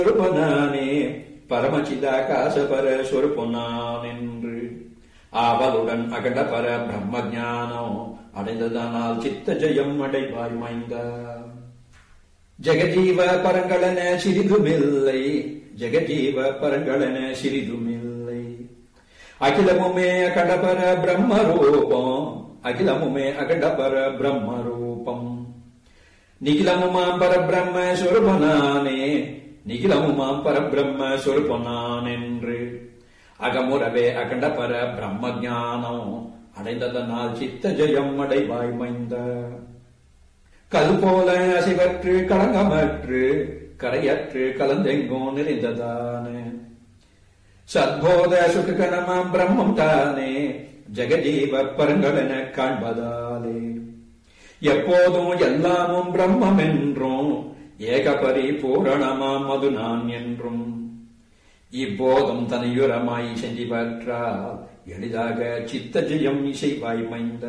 சொருப்பனானே பரமசிதாகாச பர சொருப்பொன்னான் என்று ஆவலுடன் அகண்ட பர பிரம்ம ஞானம் அடைந்ததனால் சித்த ஜெயம் அடைவாய் மைந்தா ஜெகஜீவ பரங்களன சிறிதுமில்லை ஜெகஜீவ பரங்களன சிறிதுமில்லை அகிலமுமே அகண்டபர பிரம்ம ரூபம் அகிலமுமே அகண்டபர பிரம்ம ரூபம் நிகிலமுமாம் பரபிரம்ம சொருபனானே நிகிலமுமாம் பரபிரம்ம சொருபனான் என்று அகமுறவே அகண்ட பர பிரம்ம ஞானம் அடைந்ததனால் சித்த ஜெயம் அடைவாய் மைந்த கல் போல அசைவற்று களங்கமற்று கரையற்று கலந்தெங்கோ நிறைந்ததான சத்போத சுககணமாம் பிரம்மம் தானே ஜெகஜீவ பரங்களென காண்பதாலே எப்போதும் எல்லாமும் பிரம்மம் என்றும் ஏகபரி பூரணமாம் அது நான் என்றும் இப்போதும் தனியுரமாய் செஞ்சு பற்றால் எளிதாக சித்த ஜெயம் இசைவாய் மைந்த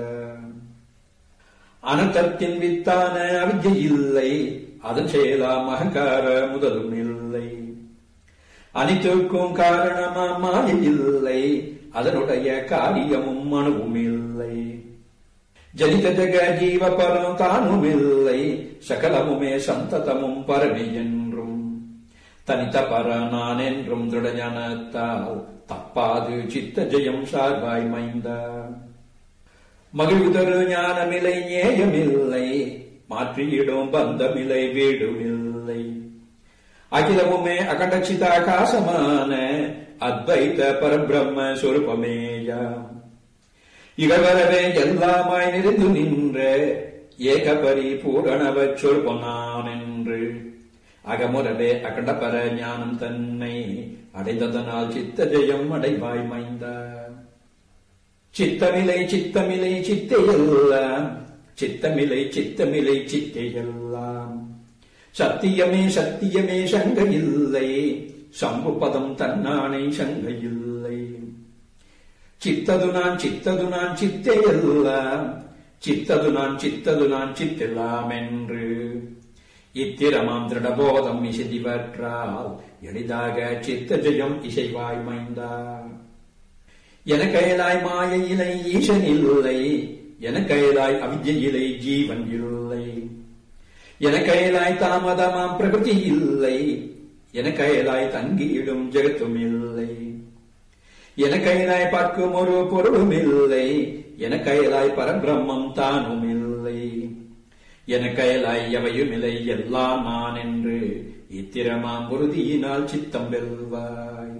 அனந்தத்தின் வித்தான அவித்யை இல்லை அதன் செயலாம் அகங்கார முதலும் இல்லை அனைத்திற்கும் காரணமாம் மாயை இல்லை அதனுடைய காரியமும் அணுவும் இல்லை ஜனித ஜக ஜீவ பரம் தானும் இல்லை சகலமுமே சந்ததமும் பரமே என்றும் தனித்த பர நான் என்றும் திருடஞானத்தால் தப்பாது சித்த ஜெயம் சார்பாய் மைந்த மகிழ்வுதரு ஞானமில்லை நேயமில்லை மாற்றியிடும் பந்தமில்லை வீடுமில்லை அகிலமுமே அகண்டச்சிதாகாசமான அத்வைத பரபிரம்ம சொருபமேயாம் இகவரவே எல்லாமாய் நிறைந்து நின்ற ஏகபரி பூரணவ சொற்பொன்னான் என்று அகமுறவே அகண்டபர ஞானம் தன்னை அடைந்ததனால் சித்த ஜெயம் அடைவாய் மைந்தா சித்தமிலை சித்தமிலை சித்தையெல்லாம் சித்தமிலை சித்தமிலை சித்தையெல்லாம் சத்தியமே சத்தியமே சங்க இல்லை சம்புபதம் தன்னானை சங்க இல்லை ಚಿತ್ತದು ನಾನ್ ಚಿತ್ತದು ನಾನ್ ಚಿತ್ತೆಯಲ್ಲ ಚಿತ್ತದು ನಾನ್ ಚಿತ್ತದು ನಾನ್ ಚಿತ್ತೆல்லாமென்று இத்திரமாம் திருடபோதம் இசைதிவற்றால் எளிதாக சித்த ஜெயம் இசைவாய் மைந்தா என கைலாய் மாயையிலை ஈசன் இல்லை என கைலாய் அவிஜயிலை ஜீவன் இல்லை என கைலாய் தாமதமாம் பிரகிருதி இல்லை என கைலாய் தங்கியிடும் ஜெகத்தும் இல்லை என கைலாய் பார்க்கும் ஒரு பொருளும் இல்லை என கைலாய் பரபிரம்மம் தானும் இல்லை என கைலாய் எவையும் இல்லை எல்லாம் நான் என்று இத்திரமாம் உறுதியினால் சித்தம் வெல்வாய்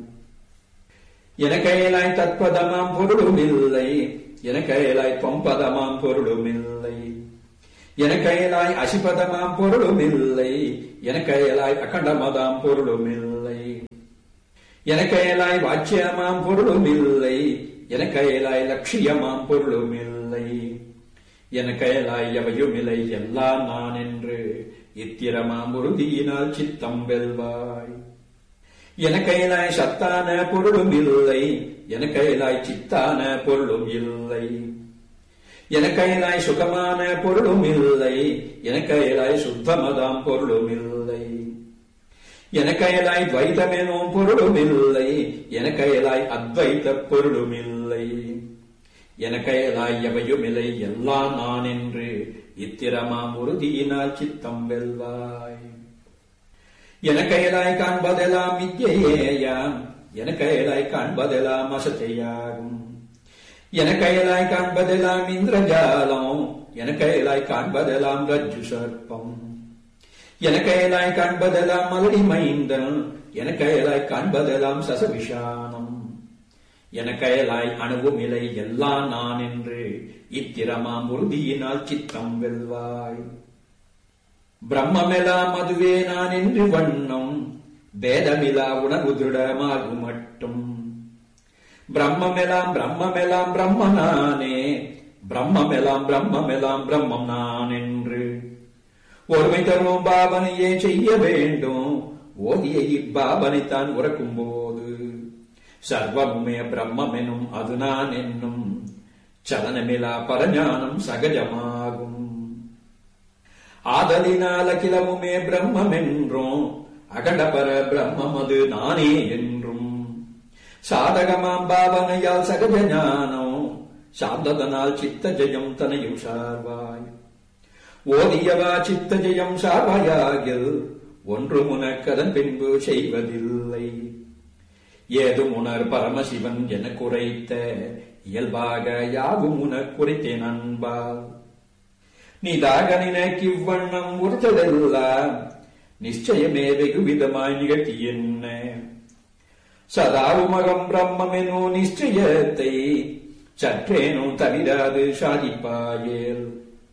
என கைலாய் தற்பதமாம் பொருளும் இல்லை என கைலாய் தொம்பதமாம் பொருளும் இல்லை என கைலாய் அசிபதமாம் பொருளும் இல்லை என கைலாய் அகண்டமதாம் பொருளும் இல்லை எனக்கயலாய் வாச்சியமாம் பொருளும் இல்லை எனக்கயலாய் லட்சியமாம் பொருளும் இல்லை எனக்கயலாய் எவையும் இல்லை எல்லாம் நான் என்று இத்திரமாம் உறுதியினால் சித்தம் வெல்வாய் எனக்கயலாய் சத்தான பொருளும் இல்லை எனக்கயலாய் சித்தான பொருளும் இல்லை எனக்கயலாய் சுகமான பொருளும் இல்லை எனக்கயலாய் சுத்தமதாம் பொருளும் இல்லை எனக்கயலாய் துவைதமெனும் பொருளும் இல்லை எனக்கயலாய் அத்வைத பொருளும் இல்லை எனக்கயலாய் எவையும் இல்லை எல்லாம் நான் என்று இத்திரமாம் உறுதியினால் சித்தம் வெல்வாய் எனக்கயலாய் காண்பதெல்லாம் வித்யேயாம் எனக்கயலாய் காண்பதெல்லாம் அசத்தையாகும் எனக்கயலாய் காண்பதெல்லாம் இந்திரஜாலம் எனக்கயலாய் காண்பதெல்லாம் ரஜ்ஜு சர்ப்பம் எனக்கயலாய் காண்பதெல்லாம் மலடி மைந்தன் எனக்கயலாய் காண்பதெல்லாம் சசவிஷானம் எனக்கயலாய் அணுவும் இலை எல்லாம் நான் என்று இத்திரமாம் உறுதியினால் சித்தம் வெல்வாய் பிரம்மெல்லாம் அதுவே நான் என்று வண்ணம் வேதமிலா உணர்வு திருடமாகும் மட்டும் பிரம்மெல்லாம் பிரம்மெல்லாம் பிரம்ம நானே பிரம்மெல்லாம் பிரம்மெல்லாம் பிரம்மம் நான் என்று ஒருமை தரும் பாவனையே செய்ய வேண்டும் ஓதிய இப்பாவனைத்தான் உறக்கும் போது சர்வமுமே பிரம்மம் எனும் அது நான் என்னும் சலனமிலா பரஞானம் சகஜமாகும் ஆதலினால் அகிலமுமே பிரம்மம் என்றும் அகண்டபர பிரம்மம் அது நானே என்றும் சாதகமாம் பாவனையால் சகஜ ஞானம் சாந்ததனால் சித்த ஜெயம் தனையும் சார்வாய் ஓதியவா சித்த ஜெயம் சார்வாயாகில் ஒன்று உனக்கதன் பின்பு செய்வதில்லை ஏதும் உணர் பரமசிவன் என குறைத்த இயல்பாக யாவும் உனக் குறைத்தேன் அன்பால் நீதாக நினைக்கிவ்வண்ணம் உறுத்ததெல்லாம் நிச்சயமே வெகு விதமாய் நிகழ்த்தி என்ன சதாவுமகம் பிரம்மெனோ நிச்சயத்தை சற்றேனும் தவிராது சாதிப்பாயேல்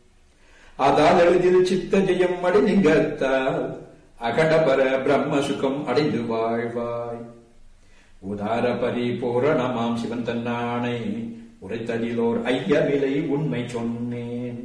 அதால் எளிதில் சித்த ஜெயம் அடைந்திங்கத்தால் அகடபர பிரம்ம சுகம் அடைந்து வாழ்வாய் உதார பரிபூரணமாம் சிவன் தன்னானை உரைத்ததிலோர் ஐயவிலை உண்மை சொன்னேன்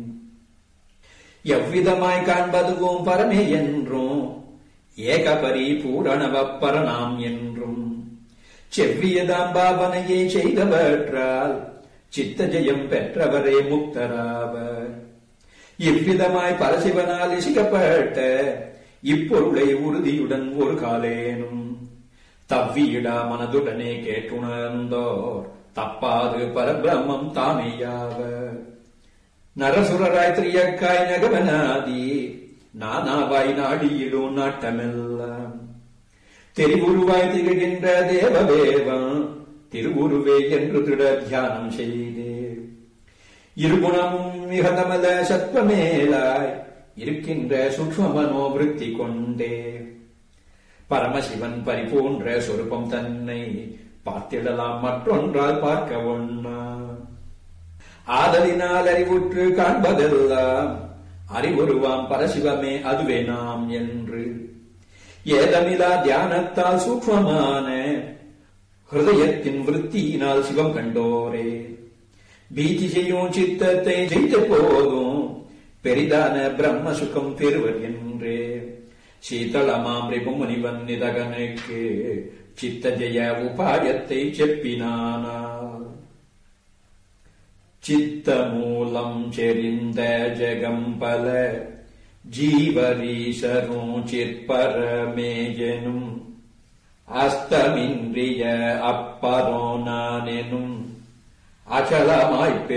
எவ்விதமாய் காண்பதுவும் பரமே என்றும் ஏக பரிபூரணவ பரணாம் என்றும் செவ்வியதாம் பாவனையை செய்தவற்றால் சித்த ஜெயம் பெற்றவரே முக்தராவர் இவ்விதமாய் பரசிவனால் இசிக்கப்பட்ட இப்பொருளை உறுதியுடன் ஒரு காலேனும் தவ்வியிடா மனதுடனே கேட்டுணர்ந்தோர் தப்பாது பரபிரம்மம் தாமேயாவர் நரசுரராய் திரியக்காய் நகவனாதி நானாவாய் நாடியிடும் நாட்டமெல்லாம் தெரிவுருவாய் திகழ்கின்ற தேவதேவன் திருவுருவே என்று திட தியானம் செய்தே இருகுணமும் மிகதமல சத்வமேலாய் இருக்கின்ற சூக்ம மனோவிருத்தி கொண்டே பரமசிவன் பரிபூன்ற சொரூபம் தன்னை பார்த்திடலாம் மற்றொன்றால் பார்க்க ஒண்ணா ஆதலினால் அறிவுற்று காண்பதெல்லாம் அறிவுருவாம் பரசிவமே அதுவே நாம் என்று ஏதமிலா தியானத்தால் சூக்மமான ஹிருதயத்தின் விருத்தியினால் சிவம் கண்டோரே பீதி செய்யும் சித்தத்தை ஜெயித்த போதும் பெரிதான பிரம்ம சுகம் பெறுவர் என்றே சீதளமாம் முனிவன் நிதகனுக்கு சித்த ஜெய உபாயத்தை செப்பினானால் சித்த மூலம் செறிந்த ஜெகம்பல ஜீவரீசரும் சிற்பரமேஜனும் அஸ்தமின்றிய அப்பரோ நானெனும் அச்சலமாய்ப்